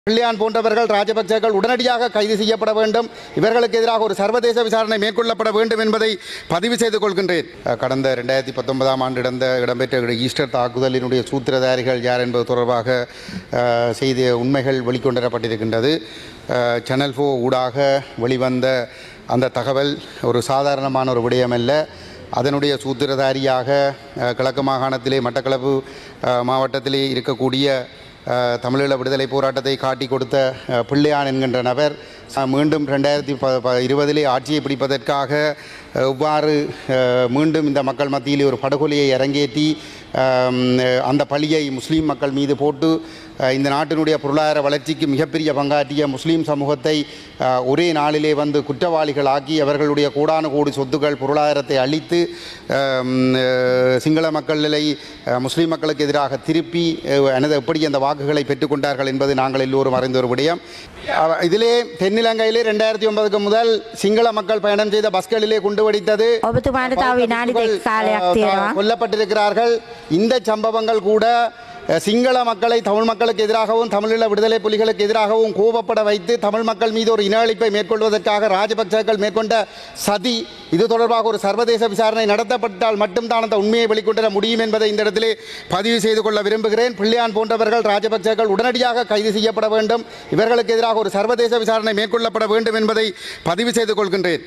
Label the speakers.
Speaker 1: பிள்ளையான் போன்றவர்கள் ராஜபக்சேக்கள் உடனடியாக கைது செய்யப்பட வேண்டும் இவர்களுக்கு எதிராக ஒரு சர்வதேச விசாரணை மேற்கொள்ளப்பட வேண்டும் என்பதை பதிவு செய்து கொள்கின்றேன் அஹ், கடந்த ரெண்டாயிரத்தி பத்தொன்பதாம் ஆண்டு இடந்த இடம்பெற்ற ஈஸ்டர் தாக்குதலினுடைய சூத்திரதாரிகள் யார் என்பது தொடர்பாக அஹ், செய்திய உண்மைகள் வெளிக்கொண்டுவரப்பட்டிருக்கின்றது அஹ், சேனல் ஃபோ ஊடாக வெளிவந்த அந்த தகவல் ஒரு சாதாரணமான ஒரு விடயமல்ல அதனுடைய சூத்திரதாரியாக அஹ், கிழக்கு மாகாணத்திலே மட்டக்களப்பு அஹ், மாவட்டத்திலே இருக்கக்கூடிய அஹ், தமிழீழ விடுதலை போராட்டத்தை காட்டி கொடுத்த அஹ், பிள்ளையான் என்கின்ற நபர் அஹ், மீண்டும் ரெண்டாயிரத்தி ப ப இருபதிலே ஆட்சியை பிடிப்பதற்காக அஹ், இவ்வாறு அஹ், மீண்டும் இந்த மக்கள் மத்தியிலே ஒரு படுகொலையை அரங்கேற்றி அஹ், அந்த பழியை முஸ்லீம் மக்கள் மீது போட்டு அஹ், இந்த நாட்டினுடைய பொருளாதார வளர்ச்சிக்கு மிகப்பெரிய பங்காற்றிய முஸ்லீம் சமூகத்தை அஹ், ஒரே நாளிலே வந்து குற்றவாளிகளாக்கி அவர்களுடைய கோடான கோடி சொத்துக்கள் பொருளாதாரத்தை அழித்து அஹ், அஹ், சிங்கள மக்களை அஹ், முஸ்லீம் மக்களுக்கு எதிராக திருப்பி அஹ், எனது எப்படி அந்த வாக்குகளை பெற்றுக்கொண்டார்கள் என்பது நாங்கள் எல்லோரும் அறிந்த ஒரு விடயம் அவ- இதிலே தென்னிலங்கையிலே ரெண்டாயிரத்தி ஒன்பதுக்கு முதல் சிங்கள மக்கள் பயணம் செய்த பஸ்களிலே குண்டு வெடித்தது
Speaker 2: ඔබතුමාට තව විනාඩි දෙක කාලයක්
Speaker 1: அஹ்,
Speaker 2: තියෙනවා.
Speaker 1: கொல்லப்பட்டிருக்கிறார்கள் இந்த சம்பவங்கள் கூட அஹ், சிங்கள மக்களை தமிழ் மக்களுக்கு எதிராகவும் தமிழீழ விடுதலை புலிகளுக்கு எதிராகவும் கோபப்பட வைத்து தமிழ் மக்கள் மீது ஒரு இன அழிப்பை மேற்கொள்வதற்காக ராஜபக்சேக்கள் மேற்கொண்ட சதி இது தொடர்பாக ஒரு சர்வதேச விசாரணை நடத்தப்பட்டால் மட்டும்தான் அந்த உண்மையை வெளிக்கொண்டு வர முடியும் என்பதை இந்த இடத்திலே பதிவு செய்து கொள்ள விரும்புகிறேன் பிள்ளையான் போன்றவர்கள் ராஜபக்சேக்கள் உடனடியாக கைது செய்யப்பட வேண்டும் இவர்களுக்கு எதிராக ஒரு சர்வதேச விசாரணை மேற்கொள்ளப்பட வேண்டும் என்பதை பதிவு செய்து கொள்கின்றேன்